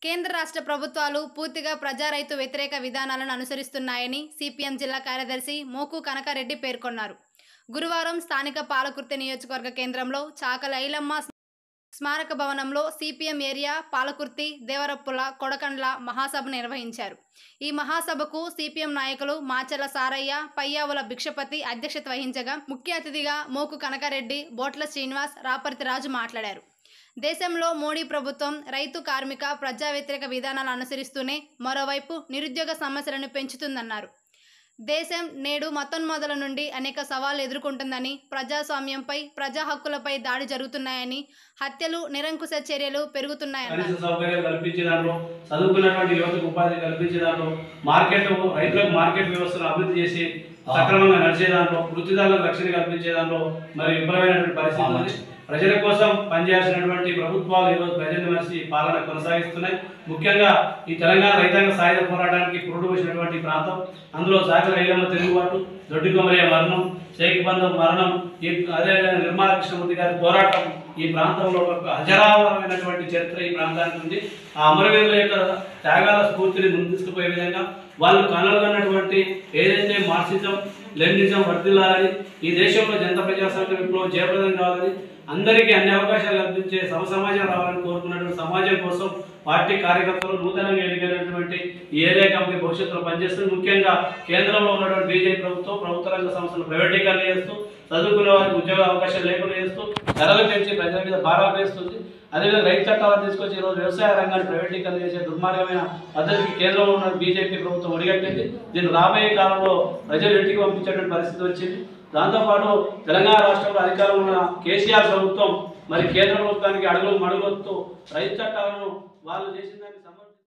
కేంద్ర రాష్ట్ర ప్రభుత్వాలు పూర్తిగా ప్రజా రైతు వ్యతిరేక విధానాలను అనుసరిస్తున్నాయని సిపిఎం జిల్లా కార్యదర్శి మోకు కనకారెడ్డి పేర్కొన్నారు గురువారం స్థానిక పాలకుర్తి నియోజకవర్గ కేంద్రంలో చాకల ఐలమ్మ స్మారక భవనంలో సిపిఎం ఏరియా పాలకుర్తి దేవరప్పుల కొడకండ్ల మహాసభ నిర్వహించారు ఈ మహాసభకు సిపిఎం నాయకులు మాచల సారయ్య పయ్యావుల భిక్షపతి అధ్యక్షత వహించగా ముఖ్య అతిథిగా మోకు కనకారెడ్డి బోట్ల శ్రీనివాస్ రాపర్తి రాజు మాట్లాడారు దేశంలో మోడీ ప్రభుత్వం రైతు కార్మిక ప్రజా వ్యతిరేక విధానాలు అనుసరిస్తూనే మరోవైపు నిరుద్యోగ సమస్యలను పెంచుతుందన్నారు దేశం నేడు మతోన్మాదాల నుండి అనేక సవాళ్లు ఎదుర్కొంటుందని ప్రజాస్వామ్యంపై ప్రజా హక్కులపై దాడి జరుగుతున్నాయని హత్యలు నిరంకుశ చర్యలు పెరుగుతున్నాయన్నారు కనీస సౌకర్యాలు కల్పించే దాంట్లో చదువుకున్నటువంటి యువతకు ఉపాధి కల్పించే దాంట్లో మార్కెట్ రైతులకు మార్కెట్ వ్యవస్థను అభివృద్ధి చేసి సక్రమంగా నడిచే దాంట్లో వృత్తిదారులకు రక్షణ కల్పించే దాంట్లో మరి విఫలమైనటువంటి పరిస్థితి ఉంది ప్రజల కోసం పనిచేయాల్సినటువంటి ప్రభుత్వాలు ఈరోజు ప్రజలు మనిషి పాలన కొనసాగిస్తున్నాయి ముఖ్యంగా ఈ తెలంగాణ రైతాంగ సాయుధ పోరాటానికి పురుడు వచ్చినటువంటి ప్రాంతం అందులో సాగర ఐలమ్మ తిరుగుబాటు దొడ్డి కొమరయ్య మరణం షేక్ బంధం మరణం ఈ అదే నిర్మలా కృష్ణమూర్తి గారి పోరాటం ఈ ప్రాంతంలో ఒక అజరామరమైనటువంటి చరిత్ర ఈ ప్రాంతానికి ఉంది ఆ అమరవీరుల యొక్క త్యాగాల స్ఫూర్తిని ముందు తీసుకుపోయే విధంగా వాళ్ళు కనుగొన్నటువంటి ఏదైతే మార్క్సిజం లెనినిజం వర్ధిల్లాలని ఈ దేశంలో జనతా ప్రజాస్వామ్య విప్లవం జయప్రదం కావాలని అందరికీ అన్ని అవకాశాలు కల్పించే సమ సమాజం రావాలని కోరుకున్నటువంటి సమాజం కోసం పార్టీ కార్యకర్తలు నూతనంగా ఎన్నికైనటువంటి ఈ ఏరియా కమిటీ భవిష్యత్తులో పనిచేస్తుంది ముఖ్యంగా కేంద్రంలో ఉన్నటువంటి బీజేపీ ప్రభుత్వం ప్రభుత్వ రంగ సంస్థలు ప్రైవేటీకరణ చేస్తూ చదువుకునే వారికి ఉద్యోగ అవకాశాలు లేకుండా చేస్తూ ధరలు పెంచి ప్రజల మీద భారాలు వేస్తుంది అదేవిధంగా రైతు చట్టాలను తీసుకొచ్చి ఈరోజు వ్యవసాయ రంగాన్ని ప్రైవేటీకరణ చేసే దుర్మార్గమైన పద్ధతికి కేంద్రంలో ఉన్న బీజేపీ ప్రభుత్వం ఒడిగట్టింది దీన్ని రాబోయే కాలంలో ప్రజలు ఇంటికి పంపించేటువంటి పరిస్థితి వచ్చింది దాంతోపాటు తెలంగాణ రాష్ట్రంలో అధికారంలో ఉన్న కేసీఆర్ ప్రభుత్వం మరి కేంద్ర ప్రభుత్వానికి అడుగులు మడుగుతూ రైతు చట్టాలను వాళ్ళు చేసిన దానికి సంబంధించి